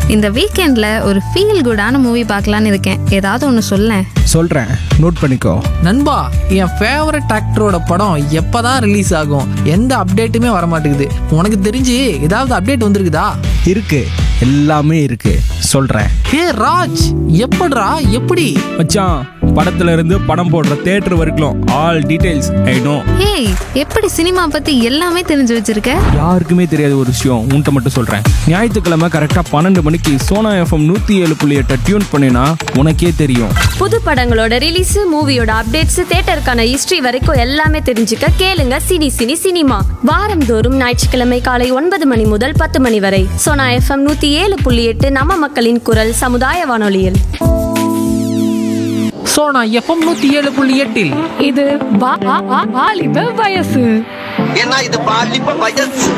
இந்த வீக்கெண்டில் ஒரு ஃபீல் குடான மூவி பார்க்கலான்னு இருக்கேன் ஏதாவது ஒன்று சொல்லேன் சொல்கிறேன் நோட் பண்ணிக்கோ நண்பா என் ஃபேவரட் ஆக்டரோட படம் எப்பதான் ரிலீஸ் ஆகும் எந்த அப்டேட்டுமே வர மாட்டேங்குது உனக்கு தெரிஞ்சு ஏதாவது அப்டேட் வந்திருக்குதா இருக்கு எல்லாமே இருக்கு சொல்கிறேன் ஹே ராஜ் எப்படிடா எப்படி மச்சான் படத்துல இருந்து படம் போடுற தேட்டர் வரைக்கும் ஆல் டீடைல்ஸ் ஐ நோ ஏய் எப்படி சினிமா பற்றி எல்லாமே தெரிஞ்சு வச்சிருக்க யாருக்குமே தெரியாத ஒரு விஷயம் உன்ட்ட மட்டும் சொல்கிறேன் ஞாயிற்றுக்கிழமை கரெக்டாக பன்னெண்டு மணிக்கு சோனா எஃப்எம் நூற்றி ஏழு புள்ளி எட்டை டியூன் பண்ணினா உனக்கே தெரியும் புது படங்களோட ரிலீஸ் மூவியோட அப்டேட்ஸ் தேட்டருக்கான ஹிஸ்டரி வரைக்கும் எல்லாமே தெரிஞ்சுக்க கேளுங்க சினி சினி சினிமா வாரந்தோறும் ஞாயிற்றுக்கிழமை காலை ஒன்பது மணி முதல் பத்து மணி வரை சோனா எஃப்எம் நூத்தி ஏழு புள்ளி எட்டு நம்ம மக்களின் குரல் சமுதாய வானொலியில் ஸோ நான் எஃப்எம் நூற்றி ஏழு புள்ளி எட்டில் இது வா- வா- வா- வாலிப வயசு ஏன்னா இது பாலிப்ப வயசு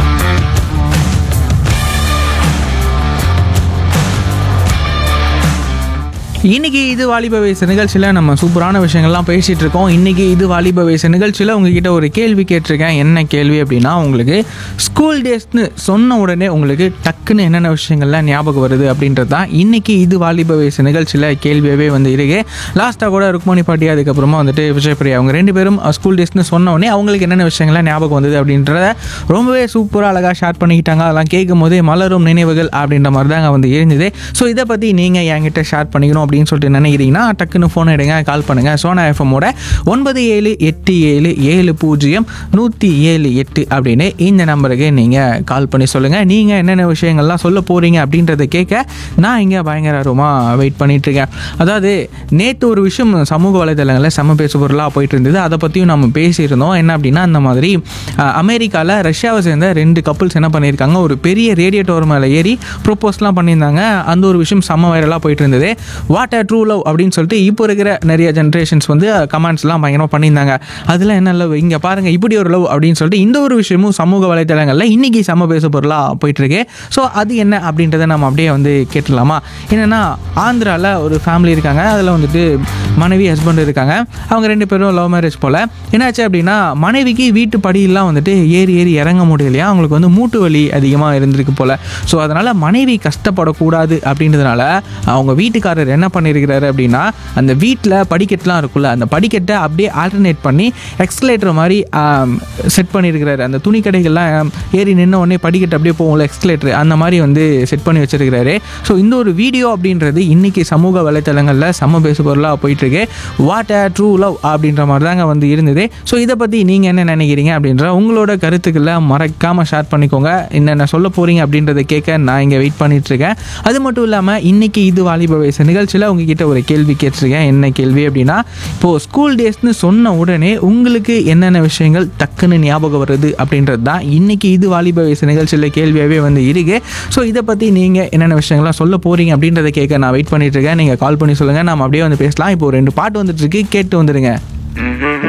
இன்னைக்கு இது வாலிப வயசு நிகழ்ச்சியில் நம்ம சூப்பரான விஷயங்கள்லாம் பேசிட்டு இருக்கோம் இன்னைக்கு இது வாலிப வயசு நிகழ்ச்சியில் உங்ககிட்ட ஒரு கேள்வி கேட்டிருக்கேன் என்ன கேள்வி அப்படின்னா உங்களுக்கு ஸ்கூல் டேஸ்னு சொன்ன உடனே உங்களுக்கு டக்குன்னு என்னென்ன விஷயங்கள்லாம் ஞாபகம் வருது அப்படின்றது தான் இன்னைக்கு இது வாலிப வயசு நிகழ்ச்சியில் கேள்வியாகவே வந்து இருக்கு லாஸ்ட்டாக கூட ருக்மணி பாட்டி அதுக்கப்புறமா வந்துட்டு விஜயபிரியா அவங்க ரெண்டு பேரும் ஸ்கூல் டேஸ்னு சொன்ன உடனே அவங்களுக்கு என்னென்ன விஷயங்கள்லாம் ஞாபகம் வந்தது அப்படின்றத ரொம்பவே சூப்பராக அழகாக ஷேர் பண்ணிக்கிட்டாங்க அதெல்லாம் கேட்கும் போதே மலரும் நினைவுகள் அப்படின்ற மாதிரி தாங்க வந்து இருந்தது ஸோ இதை பற்றி நீங்கள் என்கிட்ட ஷேர் பண்ணிக்கணும் அப்படின்னு சொல்லிட்டு நினைக்கிறீங்கன்னா டக்குன்னு ஃபோன் எடுங்க கால் பண்ணுங்கள் சோனா எஃப்எம்மோட ஒன்பது ஏழு எட்டு ஏழு ஏழு பூஜ்ஜியம் நூற்றி ஏழு எட்டு அப்படின்னு இந்த நம்பருக்கு நீங்கள் கால் பண்ணி சொல்லுங்கள் நீங்கள் என்னென்ன விஷயங்கள்லாம் சொல்ல போகிறீங்க அப்படின்றத கேட்க நான் இங்கே பயங்கர ஆர்வமாக வெயிட் பண்ணிட்டு இருக்கேன் அதாவது நேற்று ஒரு விஷயம் சமூக வலைதளங்களில் செம்ம பேசு பொருளாக போயிட்டு இருந்தது அதை பற்றியும் நம்ம பேசியிருந்தோம் என்ன அப்படின்னா அந்த மாதிரி அமெரிக்காவில் ரஷ்யாவை சேர்ந்த ரெண்டு கப்புள்ஸ் என்ன பண்ணியிருக்காங்க ஒரு பெரிய ரேடியேட்டர் மேலே ஏறி ப்ரொப்போஸ்லாம் பண்ணியிருந்தாங்க அந்த ஒரு விஷயம் செம்ம வைரலாக போயிட்டு இருந்தது வாட் அ ட்ரூ லவ் அப்படின்னு சொல்லிட்டு இப்போ இருக்கிற நிறைய ஜென்ரேஷன்ஸ் வந்து கமெண்ட்ஸ்லாம் பயங்கரமாக பண்ணியிருந்தாங்க அதில் என்ன லவ் இங்கே பாருங்கள் இப்படி ஒரு லவ் அப்படின்னு சொல்லிட்டு இந்த ஒரு விஷயமும் சமூக வலைதளங்களில் இன்னைக்கு செம்ம பேசு பொருளாக போயிட்டுருக்கு ஸோ அது என்ன அப்படின்றத நம்ம அப்படியே வந்து கேட்டுடலாமா என்னென்னா ஆந்திராவில் ஒரு ஃபேமிலி இருக்காங்க அதில் வந்துட்டு மனைவி ஹஸ்பண்ட் இருக்காங்க அவங்க ரெண்டு பேரும் லவ் மேரேஜ் போல் என்னாச்சு அப்படின்னா மனைவிக்கு வீட்டு படியெல்லாம் வந்துட்டு ஏறி ஏறி இறங்க முடியலையா அவங்களுக்கு வந்து மூட்டு வலி அதிகமாக இருந்திருக்கு போல் ஸோ அதனால் மனைவி கஷ்டப்படக்கூடாது அப்படின்றதுனால அவங்க வீட்டுக்காரர் என்ன பண்ணியிருக்கிறாரு அப்படின்னா அந்த வீட்டில் படிக்கட்டுலாம் இருக்குல்ல அந்த படிக்கட்டை அப்படியே ஆல்டர்னேட் பண்ணி எக்ஸ்கலேட்டர் மாதிரி செட் பண்ணியிருக்கிறாரு அந்த துணி கடைகள்லாம் ஏறி நின்ன உடனே படிக்கட்டு அப்படியே போகும்ல எக்ஸ்கலேட்டர் அந்த மாதிரி வந்து செட் பண்ணி வச்சிருக்கிறாரு ஸோ இந்த ஒரு வீடியோ அப்படின்றது இன்னைக்கு சமூக வலைத்தளங்களில் செம்ம பேசு பொருளாக போயிட்டுருக்கு வாட் அ ட்ரூ லவ் அப்படின்ற மாதிரி தாங்க வந்து இருந்தது ஸோ இதை பற்றி நீங்கள் என்ன நினைக்கிறீங்க அப்படின்ற உங்களோட கருத்துக்களை மறக்காமல் ஷேர் பண்ணிக்கோங்க என்னென்ன சொல்ல போகிறீங்க அப்படின்றத கேட்க நான் இங்கே வெயிட் பண்ணிட்டு இருக்கேன் அது மட்டும் இல்லாமல் இன்னைக்கு இது வாலிப வயசு நிகழ்ச்சியில் உங்ககிட்ட ஒரு கேள்வி கேட்டிருக்கேன் என்ன கேள்வி அப்படின்னா இப்போது ஸ்கூல் டேஸ்னு சொன்ன உடனே உங்களுக்கு என்னென்ன விஷயங்கள் டக்குன்னு ஞாபகம் வருது அப்படின்றது தான் இன்னைக்கு இது வாலிப வயசு நிகழ்ச்சியில் கேள்வியாகவே வந்து இருக்கு ஸோ இதை பற்றி நீங்கள் என்னென்ன விஷயங்கள்லாம் சொல்ல போகிறீங்க அப்படின்றத கேட்க நான் வெயிட் பண்ணிட்டு இருக்கேன் நீங்கள் கால் பண்ணி சொல்லுங்கள் நம்ம அப்படியே வந்து பேசலாம் இப்போ ஒரு ரெண்டு பாட்டு வந்துட்டு இருக்கு கேட்டு வந்துடுங்க